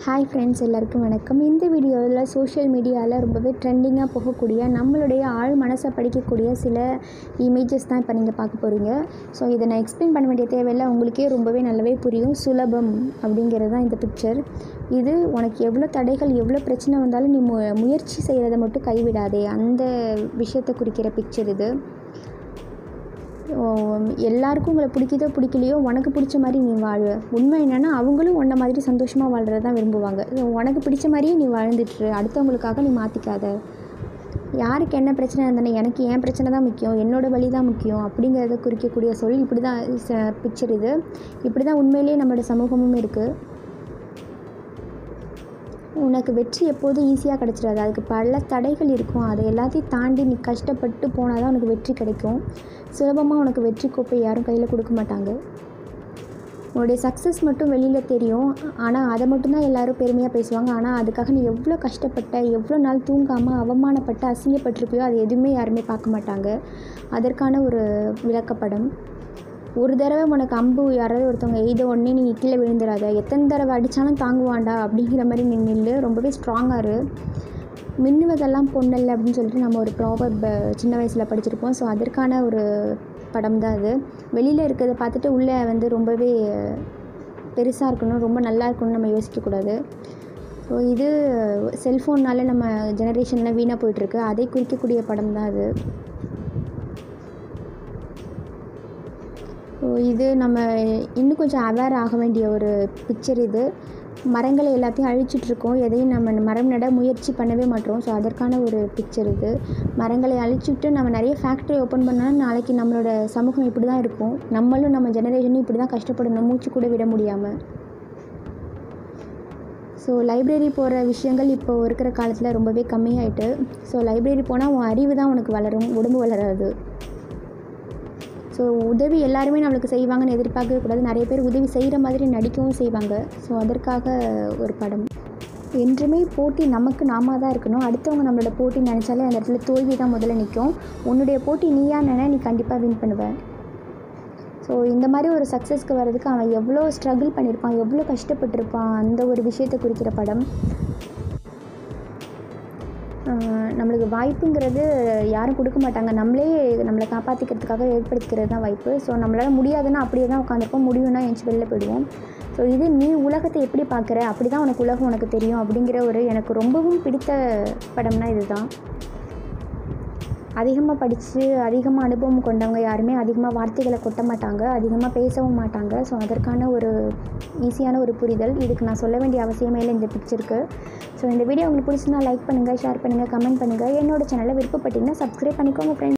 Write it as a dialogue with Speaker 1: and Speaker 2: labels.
Speaker 1: hi friends எல்லாருக்கும் வணக்கம் இந்த வீடியோவில் சோஷியல் மீடியாவில் ரொம்பவே ட்ரெண்டிங்காக போகக்கூடிய நம்மளுடைய ஆழ் மனசை படிக்கக்கூடிய சில இமேஜஸ் தான் இப்போ நீங்கள் பார்க்க போகிறீங்க ஸோ இதை நான் எக்ஸ்பிளைன் பண்ண வேண்டிய தேவையில்லை உங்களுக்கே ரொம்பவே நல்லாவே புரியும் சுலபம் அப்படிங்கிறது தான் இந்த பிக்சர் இது உனக்கு எவ்வளோ தடைகள் எவ்வளோ பிரச்சனை வந்தாலும் நீ மு முயற்சி செய்கிறத மட்டும் கைவிடாதே அந்த விஷயத்தை குறிக்கிற பிக்சர் இது ஓ, எல்லாருக்கும் உங்களை பிடிக்குதோ பிடிக்கலையோ உனக்கு பிடிச்ச மாதிரி நீ வாழு உண்மை என்னென்னா அவங்களும் உன்ன மாதிரி சந்தோஷமாக வாழ்கிறது தான் விரும்புவாங்க So, உனக்கு பிடிச்ச மாதிரியே நீ வாழ்ந்துட்டுரு அடுத்தவங்களுக்காக நீ மாற்றிக்காத யாருக்கு என்ன பிரச்சனை இருந்தானே எனக்கு என் பிரச்சனை தான் முக்கியம் என்னோட வழி தான் முக்கியம் அப்படிங்கிறத குறிக்கக்கூடிய சொல் இப்படி தான் பிக்சர் இது இப்படி தான் உண்மையிலேயே நம்மளோட சமூகமும் இருக்குது உனக்கு வெற்றி எப்போதும் ஈஸியாக கிடச்சிடாது அதுக்கு பல தடைகள் இருக்கும் அதை எல்லாத்தையும் தாண்டி நீ கஷ்டப்பட்டு போனால் தான் உனக்கு வெற்றி கிடைக்கும் சுலபமாக உனக்கு வெற்றி கோப்பை யாரும் கையில் கொடுக்க மாட்டாங்க உன்னுடைய சக்ஸஸ் மட்டும் வெளியில் தெரியும் ஆனால் அதை மட்டும்தான் எல்லாரும் பெருமையாக பேசுவாங்க ஆனால் அதுக்காக நீ எவ்வளோ கஷ்டப்பட்ட எவ்வளோ நாள் தூங்காமல் அவமானப்பட்டு அசிங்கப்பட்டிருப்பியோ அது எதுவுமே யாருமே பார்க்க மாட்டாங்க அதற்கான ஒரு விளக்கப்படம் ஒரு தடவை உனக்கு அம்பு யாராவது ஒருத்தவங்க எய்த உடனே நீ கீழே விழுந்துடாத எத்தனை தடவை அடித்தாலும் தாங்குவான்டா அப்படிங்கிற மாதிரி நீ நில்லு ரொம்பவே ஸ்ட்ராங்காக இரு மின்னுவதெல்லாம் பொண்ணல்ல அப்படின்னு சொல்லிட்டு நம்ம ஒரு ப்ராபர் சின்ன வயசில் படிச்சிருப்போம் ஸோ அதற்கான ஒரு படம் தான் அது வெளியில் இருக்கிறத பார்த்துட்டு உள்ளே வந்து ரொம்பவே பெருசாக இருக்கணும் ரொம்ப நல்லா இருக்கணும்னு நம்ம யோசிக்கக்கூடாது ஸோ இது செல்ஃபோன்னால் நம்ம ஜெனரேஷனில் வீணாக போயிட்டுருக்கு அதை குறிக்கக்கூடிய படம் தான் அது ஸோ இது நம்ம இன்னும் கொஞ்சம் அவேர் ஆக வேண்டிய ஒரு பிக்சர் இது மரங்களை எல்லாத்தையும் அழிச்சிட்டு இருக்கோம் எதையும் நம்ம மரம் நட முயற்சி பண்ணவே மாட்டோம் ஸோ அதற்கான ஒரு பிக்சர் இது மரங்களை அழிச்சிட்டு நம்ம நிறைய ஃபேக்ட்ரி ஓப்பன் பண்ணால் நாளைக்கு நம்மளோட சமூகம் இப்படி தான் இருக்கும் நம்மளும் நம்ம ஜெனரேஷனும் இப்படி தான் கஷ்டப்படணும் மூச்சு கூட விட முடியாமல் ஸோ லைப்ரரி போகிற விஷயங்கள் இப்போ இருக்கிற காலத்தில் ரொம்பவே கம்மியாயிட்டு ஸோ லைப்ரரி போனால் உன் அறிவு தான் உனக்கு வளரும் உடம்பு வளராது ஸோ உதவி எல்லாருமே நம்மளுக்கு செய்வாங்கன்னு எதிர்பார்க்கவே கூடாது நிறைய பேர் உதவி செய்கிற மாதிரி நடிக்கவும் செய்வாங்க ஸோ அதற்காக ஒரு படம் என்றுமே போட்டி நமக்கு நாம தான் இருக்கணும் அடுத்தவங்க நம்மளோட போட்டி நினச்சாலே அந்த இடத்துல தோல்வி தான் முதல்ல நிற்கும் உன்னுடைய போட்டி நீயா நினை நீ கண்டிப்பாக வின் பண்ணுவ ஸோ இந்த மாதிரி ஒரு சக்ஸஸ்க்கு வர்றதுக்கு அவன் எவ்வளோ ஸ்ட்ரகிள் பண்ணியிருப்பான் எவ்வளோ கஷ்டப்பட்டிருப்பான் அந்த ஒரு விஷயத்தை குறிக்கிற படம் ஆஹ் நம்மளுக்கு வாய்ப்புங்கிறது யாரும் கொடுக்க மாட்டாங்க நம்மளே நம்மளை காப்பாற்றிக்கிறதுக்காக ஏற்படுத்திக்கிறது தான் வாய்ப்பு ஸோ நம்மளால் முடியாதுன்னா அப்படியே தான் உட்காந்துருப்போம் முடியும்னா எஞ்சி வெளில போயிடுவோம் ஸோ இது நீ உலகத்தை எப்படி பார்க்குற அப்படி தான் உனக்கு உலகம் உனக்கு தெரியும் அப்படிங்கிற ஒரு எனக்கு ரொம்பவும் பிடித்த படம்னா இதுதான் அதிகமாக படித்து அதிகமாக அனுபவம் கொண்டவங்க யாருமே அதிகமாக வார்த்தைகளை கொட்ட மாட்டாங்க அதிகமாக பேசவும் மாட்டாங்க ஸோ அதற்கான ஒரு ஈஸியான ஒரு புரிதல் இதுக்கு நான் சொல்ல வேண்டிய அவசியமே இல்லை இந்த பிக்சருக்கு ஸோ இந்த வீடியோ உங்களுக்கு பிடிச்சிருந்தா லைக் பண்ணுங்கள் ஷேர் பண்ணுங்கள் கமெண்ட் பண்ணுங்கள் என்னோட சேனலை விருப்பப்பட்டீங்கன்னா சப்ஸ்கிரைப் பண்ணிக்கோங்க ஃப்ரெண்ட்ஸ்